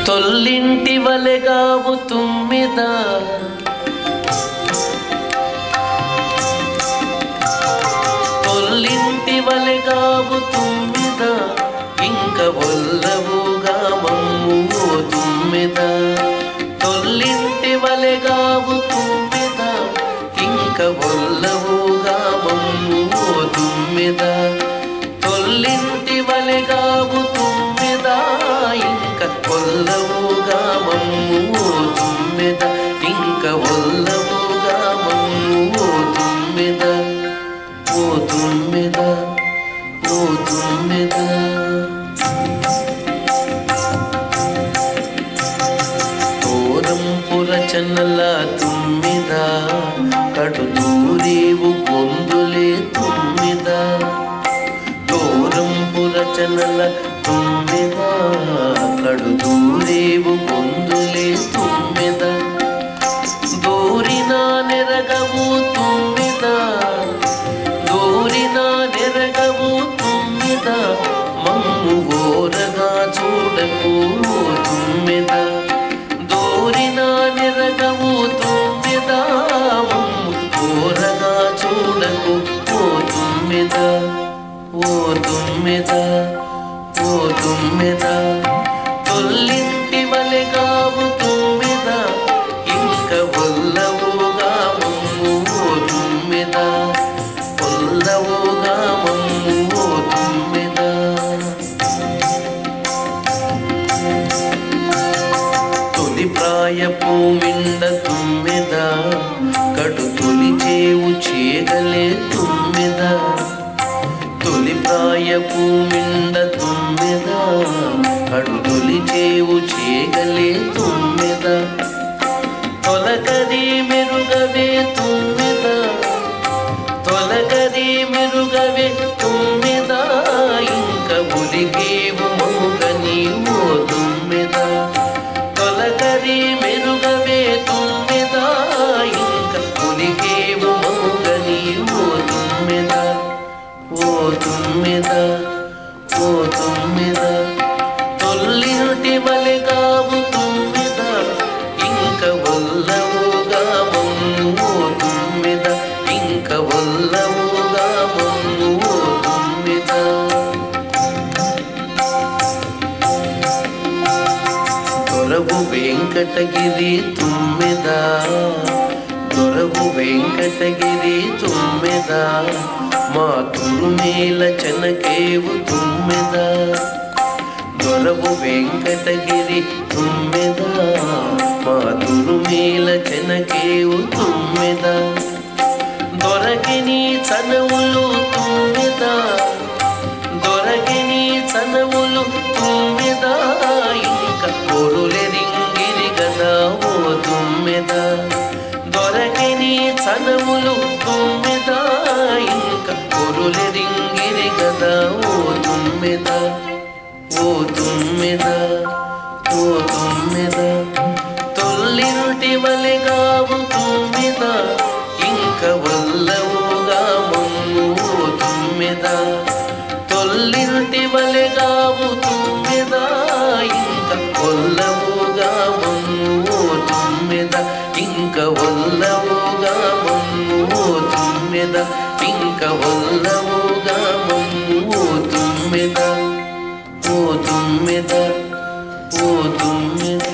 తొల్లింటి వలెగావు తుమ్మిద తొల్లింటి వలెగావు తుమ్మిద ఇంక వల్లవుగా మమ్ము ఓ తుమ్మిద తొల్లింటి వలెగావు తుమ్మిద ఇంక వల్లవుగా మమ్ము ఓ తుమ్మిద తొల్లింటి వలెగావు తుమ్మిద ఇంక వల్లవుగా మమ్ము ఓ తుమ్మిద ఇంక వల్లవుగా మమ్ము ఓ తుమ్మిద ఓ తుమ్మిద ఓ తుమ్మిద తోరంపుర చన్నల తుమ్మిద కడు దూరేవు గొందులే తుమ్మిద తోరంపుర చన్నల తుమ్మిద కడు దూరేవు గొందులే తుమ్మిద దూరిన నెరగవు తుమ్మిద దూరిన నెరగవు తుమ్మిద మమ్ము ఓరగా చూడకు తుమ్మిద దూరిన నెరగవు తుమ్మిద మమ్ము ఓరగా చూడకు ఓ తుమ్మిద ఓ తుమ్మిద ఓ తుమ్మిద తొల్లింటి వలెగావు తుమ్మిద ఇంక వల్లవుగా మమ్ము ఓ తుమ్మిద వల్లవుగా మమ్ము ఓ తుమ్మిద తొలి ప్రాయపు మిండ తుమ్మిద కడు తొలి చేవు చేయగలే తుమ్మిద తొలి ప్రాయపు మిండ తుమ్మిద కడు తొలి చేవు చేయగలే తుమ్మిద తొలగది మెరుగవే తుమ్మిద తొలగది మెరుగవే తుమ్మిద ఇంక ఉలిగేవు మముగని ఓ తుమ్మిద తొలగది మెరుగవే తుమ్మిద ఇంక ఉలిగేవు మముగని ఓ తుమ్మిద ఓ తుమ్మిద ఓ తుమ్మిద తొల్లింటి వలెగావు తుమ్మిద ఇంక వల్లవుగా మమ్ము ఓ తుమ్మిద ఇంక వల్లవుగా మమ్ము ఓ తుమ్మిద దొరవు వెంకటగిరి తుమ్మిద దొరవు వెంకటగిరి తుమ్మిద మా తురుమేల చెనకేవు తుమ్మిద దొరవు వెంకటగిరి తుమ్మిద మా తురుమేల చెనకేవు తుమ్మిద దొరకిని చనువులు తుమ్మిద దొరకిని చనువులు తుమ్మిద ఇంక పొరులెరింగిరి గదా ఓ తుమ్మిద దొరకిని చనువులు తుమ్మిద ఇంక పొరులెరింగిరి గదా ఓ తుమ్మిద ఓ తుమ్మిద ఓ తుమ్మిద తొల్లింటి వలెగావు తుమ్మిద ఇంక వల్లవుగా మమ్ము ఓ తుమ్మిద తొల్లింటి వలెగావు తుమ్మిద ఇంక వల్లవుగా మమ్ము ఓ తుమ్మిద ఇంక వల్లవుగా మమ్ము ఓ తుమ్మిద ఇంక వల్లవుగా మమ్ము ఓ తుమ్మిద ఓ తుమ్మిద ఓ తుమ్మిద